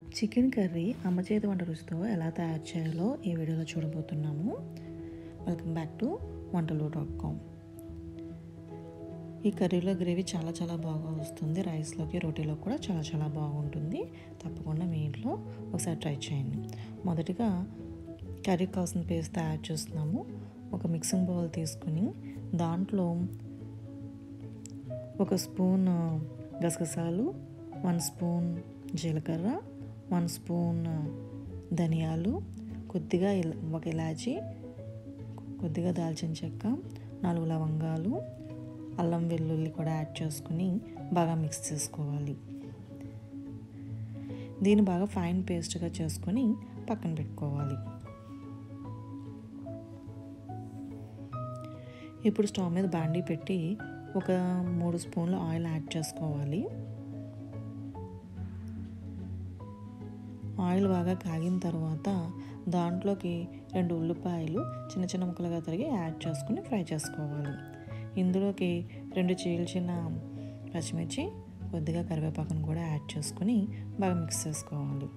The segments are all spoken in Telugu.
చికెన్ కర్రీ అమ్మ చేతి వంట రుచితో ఎలా తయారు చేయాలో ఈ వీడియోలో చూడబోతున్నాము welcome back to Vantalu dot com ఈ కర్రీలో గ్రేవీ చాలా చాలా బాగా వస్తుంది రైస్లోకి రోటీలో కూడా చాలా చాలా బాగుంటుంది తప్పకుండా మీ ఇంట్లో ఒకసారి ట్రై చేయండి మొదటిగా కర్రీకి కావాల్సిన పేస్ట్ తయారు చేస్తున్నాము ఒక మిక్సింగ్ బౌల్ తీసుకుని దాంట్లో ఒక స్పూన్ గసగసాలు వన్ స్పూన్ జీలకర్ర వన్ స్పూన్ ధనియాలు కొద్దిగా ఇల- ఒక ఇలాచి కొద్దిగా దాల్చిన చెక్క నాలుగు లవంగాలు అల్లం వెల్లుల్లి కూడా యాడ్ చేసుకుని బాగా మిక్స్ చేసుకోవాలి దీన్ని బాగా ఫైన్ పేస్ట్గా చేసుకొని పక్కన పెట్టుకోవాలి ఇప్పుడు స్టవ్ మీద బాండీ పెట్టి ఒక మూడు స్పూన్ల ఆయిల్ యాడ్ చేసుకోవాలి ఆయిల్ బాగా కాగిన తర్వాత దాంట్లోకి రెండు ఉల్లిపాయలు చిన్న చిన్న ముక్కలుగా తరిగి యాడ్ చేసుకుని ఫ్రై చేసుకోవాలి ఇందులోకి రెండు చీల్చిన పచ్చిమిర్చి కొద్దిగా కరివేపాకును కూడా యాడ్ చేసుకుని బాగా మిక్స్ చేసుకోవాలి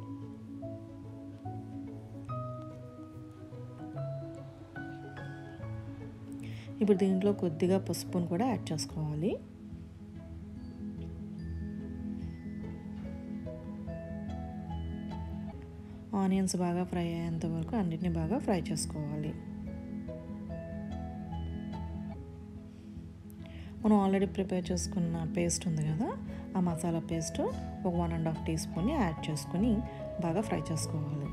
ఇప్పుడు దీంట్లో కొద్దిగా పసుపును కూడా యాడ్ చేసుకోవాలి ఆనియన్స్ బాగా ఫ్రై అయ్యేంత వరకు అన్నిటిని బాగా ఫ్రై చేసుకోవాలి మనం ఆల్రెడీ ప్రిపేర్ చేసుకున్న పేస్ట్ ఉంది కదా ఆ మసాలా పేస్ట్ ఒక one and half teaspoon add చేసుకుని బాగా ఫ్రై చేసుకోవాలి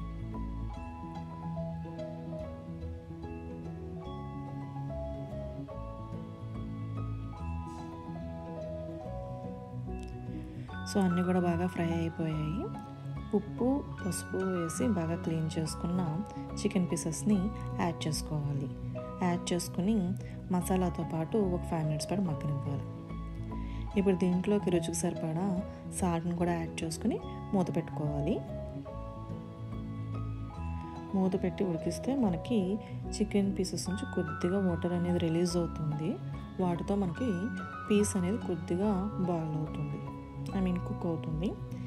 సో అన్నీ కూడా బాగా ఫ్రై అయిపోయాయి ఉప్పు పసుపు వేసి బాగా క్లీన్ చేసుకున్న చికెన్ పీసెస్ని యాడ్ చేసుకోవాలి యాడ్ చేసుకుని మసాలాతో పాటు ఒక ఫైవ్ మినిట్స్ పాటు మగ్గనివ్వాలి ఇప్పుడు దీంట్లోకి రుచికి సరిపడా సాల్ట్ని కూడా యాడ్ చేసుకుని మూత పెట్టుకోవాలి మూత పెట్టి ఉడికిస్తే మనకి చికెన్ పీసెస్ నుంచి కొద్దిగా వాటర్ అనేది రిలీజ్ అవుతుంది వాటితో మనకి పీస్ అనేది కొద్దిగా బాయిల్ అవుతుంది ఐ మీన్ కుక్ అవుతుంది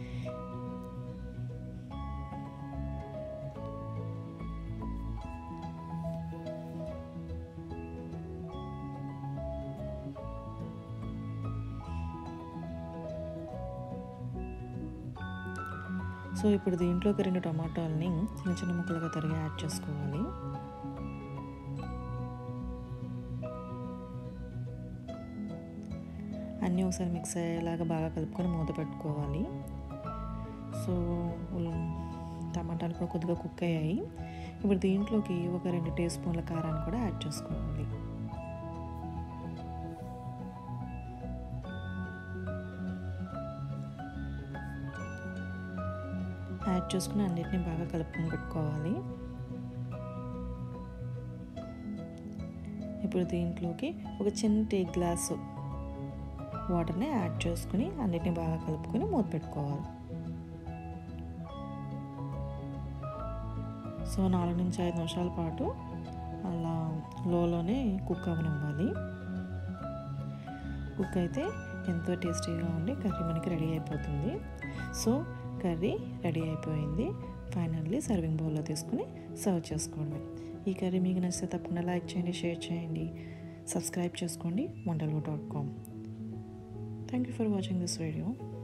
సో ఇప్పుడు దీంట్లోకి రెండు టమాటాలని చిన్న చిన్న ముక్కలుగా తరిగి యాడ్ చేసుకోవాలి అన్నీ ఒకసారి మిక్స్ అయ్యేలాగా బాగా కలుపుకొని మూత పెట్టుకోవాలి సో ఉల్- టమాటాలు కూడా కొద్దిగా కుక్ అయ్యాయి ఇప్పుడు దీంట్లోకి ఒక రెండు టీ స్పూన్ల కారాన్ని కూడా యాడ్ చేసుకోవాలి యాడ్ చేసుకుని అన్నిటిని బాగా కలుపుకొని పెట్టుకోవాలి ఇప్పుడు దీంట్లోకి ఒక చిన్న టీ గ్లాసు వాటర్ని యాడ్ చేసుకుని అన్నిటిని బాగా కలుపుకొని మూత పెట్టుకోవాలి సో నాలుగు నుంచి ఐదు నిమిషాల పాటు అలా లోలోనే కుక్ అవ్వనివ్వాలి కుక్ అయితే ఎంతో టేస్టీగా ఉండి కర్రీ మనకి రెడీ అయిపోతుంది సో కర్రీ రెడీ అయిపోయింది ఫైనల్లీ సర్వింగ్ బౌల్లో తీసుకుని సర్వ్ చేసుకోండి ఈ కర్రీ మీకు నచ్చితే తప్పకుండా లైక్ చేయండి షేర్ చేయండి సబ్స్క్రైబ్ చేసుకోండి Vantalu dot com thank you for watching this video